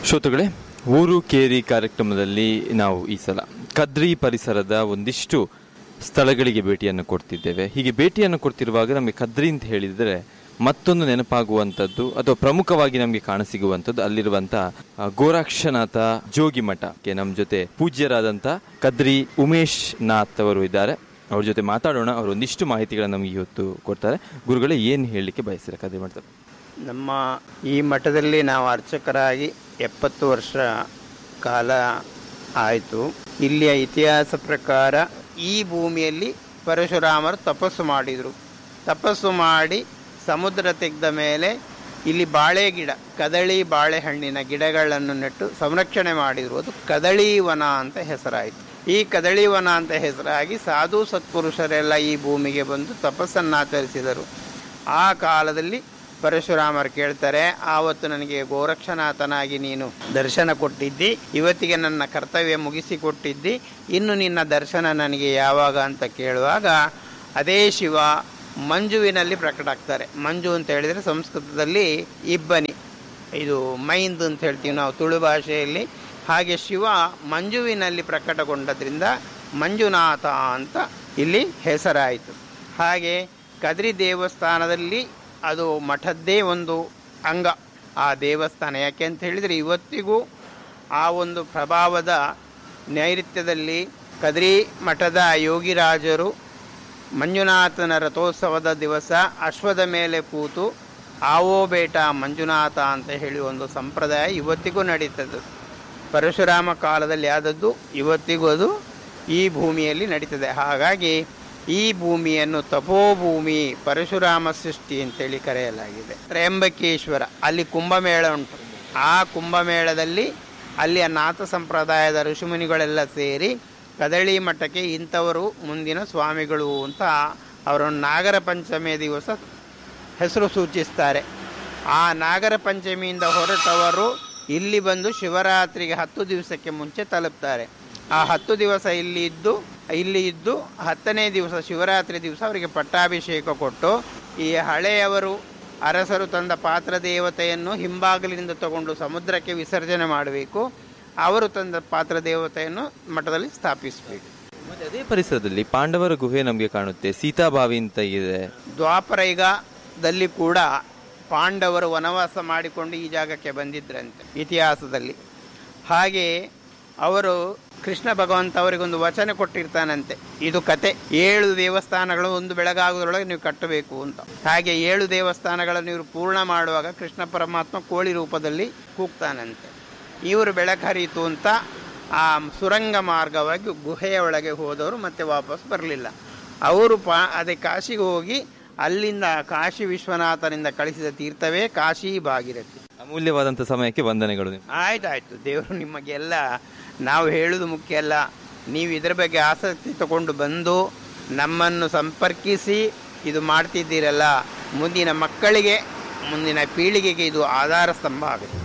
ಶ್ರೋತೃಗಳೇ ಊರು ಕೇರಿ ಕಾರ್ಯಕ್ರಮದಲ್ಲಿ ನಾವು ಈ ಸಲ ಕದ್ರಿ ಪರಿಸರದ ಒಂದಿಷ್ಟು ಸ್ಥಳಗಳಿಗೆ ಭೇಟಿಯನ್ನು ಕೊಡ್ತಿದ್ದೇವೆ ಹೀಗೆ ಭೇಟಿಯನ್ನು ಕೊಡ್ತಿರುವಾಗ ನಮಗೆ ಕದ್ರಿ ಅಂತ ಹೇಳಿದರೆ ಮತ್ತೊಂದು ನೆನಪಾಗುವಂಥದ್ದು ಅಥವಾ ಪ್ರಮುಖವಾಗಿ ನಮಗೆ ಕಾಣಸಿಗುವಂಥದ್ದು ಅಲ್ಲಿರುವಂಥ ಆ, ಗೋರಕ್ಷನಾಥ ಜೋಗಿ ಮಠಕ್ಕೆ ನಮ್ಮ ಜೊತೆ ಪೂಜ್ಯರಾದಂಥ ಕದ್ರಿ ಉಮೇಶ್ ನಾಥ್ ಅವರು ಇದ್ದಾರೆ ಅವ್ರ ಜೊತೆ ಮಾತಾಡೋಣ ಅವರು ಒಂದಿಷ್ಟು ಮಾಹಿತಿಗಳನ್ನು ನಮಗೆ ಇವತ್ತು ಕೊಡ್ತಾರೆ ಗುರುಗಳೇ ಏನು ಹೇಳಲಿಕ್ಕೆ ಬಯಸ್ತಾರೆ ಕದ್ರಿ ಮಾಡ್ತಾರೆ ನಮ್ಮ ಈ ಮಠದಲ್ಲಿ ನಾವು ಅರ್ಚಕರಾಗಿ ಎಪ್ಪತ್ತು ವರ್ಷ ಕಾಲ ಆಯಿತು ಇಲ್ಲಿಯ ಇತಿಹಾಸ ಪ್ರಕಾರ ಈ ಭೂಮಿಯಲ್ಲಿ ಪರಶುರಾಮರು ತಪಸ್ಸು ಮಾಡಿದರು ತಪಸ್ಸು ಮಾಡಿ ಸಮುದ್ರ ತೆಗೆದ ಮೇಲೆ ಇಲ್ಲಿ ಬಾಳೆ ಗಿಡ ಕದಳಿ ಬಾಳೆಹಣ್ಣಿನ ಗಿಡಗಳನ್ನು ನೆಟ್ಟು ಸಂರಕ್ಷಣೆ ಮಾಡಿದರು ಅದು ಕದಳಿ ವನ ಅಂತ ಹೆಸರಾಯಿತು ಈ ಕದಳಿ ವನ ಅಂತ ಹೆಸರಾಗಿ ಸಾಧು ಸತ್ಪುರುಷರೆಲ್ಲ ಈ ಭೂಮಿಗೆ ಬಂದು ತಪಸ್ಸನ್ನಾಚರಿಸಿದರು ಆ ಕಾಲದಲ್ಲಿ ಪರಶುರಾಮರು ಕೇಳ್ತಾರೆ ಆವತ್ತು ನನಗೆ ಗೋರಕ್ಷನಾಥನಾಗಿ ನೀನು ದರ್ಶನ ಕೊಟ್ಟಿದ್ದಿ ಇವತ್ತಿಗೆ ನನ್ನ ಕರ್ತವ್ಯ ಮುಗಿಸಿಕೊಟ್ಟಿದ್ದಿ ಇನ್ನು ನಿನ್ನ ದರ್ಶನ ನನಗೆ ಯಾವಾಗ ಅಂತ ಕೇಳುವಾಗ ಅದೇ ಶಿವ ಮಂಜುವಿನಲ್ಲಿ ಪ್ರಕಟ ಆಗ್ತಾರೆ ಮಂಜು ಅಂತ ಹೇಳಿದರೆ ಸಂಸ್ಕೃತದಲ್ಲಿ ಇಬ್ಬನಿ ಇದು ಮೈಂದ್ ಅಂತ ಹೇಳ್ತೀವಿ ನಾವು ತುಳು ಭಾಷೆಯಲ್ಲಿ ಹಾಗೆ ಶಿವ ಮಂಜುವಿನಲ್ಲಿ ಪ್ರಕಟಗೊಂಡದ್ರಿಂದ ಮಂಜುನಾಥ ಅಂತ ಇಲ್ಲಿ ಹೆಸರಾಯಿತು ಹಾಗೆ ಕದ್ರಿ ದೇವಸ್ಥಾನದಲ್ಲಿ ಅದು ಮಠದ್ದೇ ಒಂದು ಅಂಗ ಆ ದೇವಸ್ಥಾನ ಯಾಕೆ ಅಂತ ಹೇಳಿದರೆ ಇವತ್ತಿಗೂ ಆ ಒಂದು ಪ್ರಭಾವದ ನೈಋತ್ಯದಲ್ಲಿ ಕದ್ರಿ ಮಠದ ಯೋಗಿರಾಜರು ಮಂಜುನಾಥನ ರಥೋತ್ಸವದ ದಿವಸ ಅಶ್ವದ ಮೇಲೆ ಕೂತು ಆವೋ ಬೇಟ ಮಂಜುನಾಥ ಅಂತ ಹೇಳಿ ಒಂದು ಸಂಪ್ರದಾಯ ಇವತ್ತಿಗೂ ನಡೀತದೆ ಪರಶುರಾಮ ಕಾಲದಲ್ಲಿ ಆದದ್ದು ಇವತ್ತಿಗೂ ಅದು ಈ ಭೂಮಿಯಲ್ಲಿ ನಡೀತದೆ ಹಾಗಾಗಿ ಈ ಭೂಮಿಯನ್ನು ತಪೋಭೂಮಿ ಪರಶುರಾಮ ಸೃಷ್ಟಿ ಅಂತೇಳಿ ಕರೆಯಲಾಗಿದೆ ತ್ರಯಂಬಕೇಶ್ವರ ಅಲ್ಲಿ ಕುಂಭಮೇಳ ಉಂಟು ಆ ಕುಂಭಮೇಳದಲ್ಲಿ ಅಲ್ಲಿಯ ನಾಥ ಸಂಪ್ರದಾಯದ ಋಷಿಮುನಿಗಳೆಲ್ಲ ಸೇರಿ ಕದಳಿ ಮಠಕ್ಕೆ ಇಂಥವರು ಮುಂದಿನ ಸ್ವಾಮಿಗಳು ಅಂತ ಅವರನ್ನು ನಾಗರ ಪಂಚಮಿಯ ದಿವಸ ಹೆಸರು ಸೂಚಿಸ್ತಾರೆ ಆ ನಾಗರ ಪಂಚಮಿಯಿಂದ ಹೊರಟವರು ಇಲ್ಲಿ ಬಂದು ಶಿವರಾತ್ರಿಗೆ ಹತ್ತು ದಿವಸಕ್ಕೆ ಮುಂಚೆ ತಲುಪ್ತಾರೆ ಆ ಹತ್ತು ದಿವಸ ಇಲ್ಲಿ ಇದ್ದು ಇಲ್ಲಿ ಇದ್ದು ಹತ್ತನೇ ದಿವಸ ಶಿವರಾತ್ರಿ ದಿವಸ ಅವರಿಗೆ ಪಟ್ಟಾಭಿಷೇಕ ಕೊಟ್ಟು ಈ ಹಳೆಯವರು ಅರಸರು ತಂದ ಪಾತ್ರ ದೇವತೆಯನ್ನು ಹಿಂಬಾಗಿಲಿನಿಂದ ತಗೊಂಡು ಸಮುದ್ರಕ್ಕೆ ವಿಸರ್ಜನೆ ಮಾಡಬೇಕು ಅವರು ತಂದ ಪಾತ್ರ ದೇವತೆಯನ್ನು ಮಠದಲ್ಲಿ ಸ್ಥಾಪಿಸಬೇಕು ಮತ್ತೆ ಅದೇ ಪರಿಸರದಲ್ಲಿ ಪಾಂಡವರ ಗುಹೆ ನಮಗೆ ಕಾಣುತ್ತೆ ಸೀತಾಬಾವಿ ಅಂತ ಇದೆ ದ್ವಾಪರ ಯುಗದಲ್ಲಿ ಕೂಡ ಪಾಂಡವರು ವನವಾಸ ಮಾಡಿಕೊಂಡು ಈ ಜಾಗಕ್ಕೆ ಬಂದಿದ್ರಂತೆ ಇತಿಹಾಸದಲ್ಲಿ ಹಾಗೆ ಅವರು ಕೃಷ್ಣ ಭಗವಂತ ಅವರಿಗೊಂದು ವಚನ ಕೊಟ್ಟಿರ್ತಾನಂತೆ ಇದು ಕತೆ ಏಳು ದೇವಸ್ಥಾನಗಳು ಒಂದು ಬೆಳಗಾಗುವುದರೊಳಗೆ ನೀವು ಕಟ್ಟಬೇಕು ಅಂತ ಹಾಗೆ ಏಳು ದೇವಸ್ಥಾನಗಳನ್ನು ಇವರು ಪೂರ್ಣ ಮಾಡುವಾಗ ಕೃಷ್ಣ ಪರಮಾತ್ಮ ಕೋಳಿ ರೂಪದಲ್ಲಿ ಕೂಗ್ತಾನಂತೆ ಇವರು ಬೆಳಕು ಹರಿಯಿತು ಅಂತ ಆ ಸುರಂಗ ಮಾರ್ಗವಾಗಿ ಗುಹೆಯ ಒಳಗೆ ಹೋದವರು ಮತ್ತೆ ವಾಪಸ್ ಬರಲಿಲ್ಲ ಅವರು ಪಾ ಅದೇ ಕಾಶಿಗೆ ಹೋಗಿ ಅಲ್ಲಿಂದ ಕಾಶಿ ವಿಶ್ವನಾಥನಿಂದ ಕಳಿಸಿದ ತೀರ್ಥವೇ ಕಾಶಿ ಭಾಗಿರಥಿ ಅಮೂಲ್ಯವಾದಂಥ ಸಮಯಕ್ಕೆ ವಂದನೆಗಳು ನಿಮ್ಗೆ. ಆಯ್ತಾಯ್ತು ದೇವರು ನಿಮಗೆಲ್ಲ ನಾವು ಹೇಳುವುದು ಮುಖ್ಯ ಅಲ್ಲ ನೀವು ಇದರ ಬಗ್ಗೆ ಆಸಕ್ತಿ ತಗೊಂಡು ಬಂದು ನಮ್ಮನ್ನು ಸಂಪರ್ಕಿಸಿ ಇದು ಮಾಡ್ತಿದ್ದೀರಲ್ಲ ಮುಂದಿನ ಮಕ್ಕಳಿಗೆ ಮುಂದಿನ ಪೀಳಿಗೆಗೆ ಇದು ಆಧಾರ ಸ್ತಂಭ ಆಗುತ್ತೆ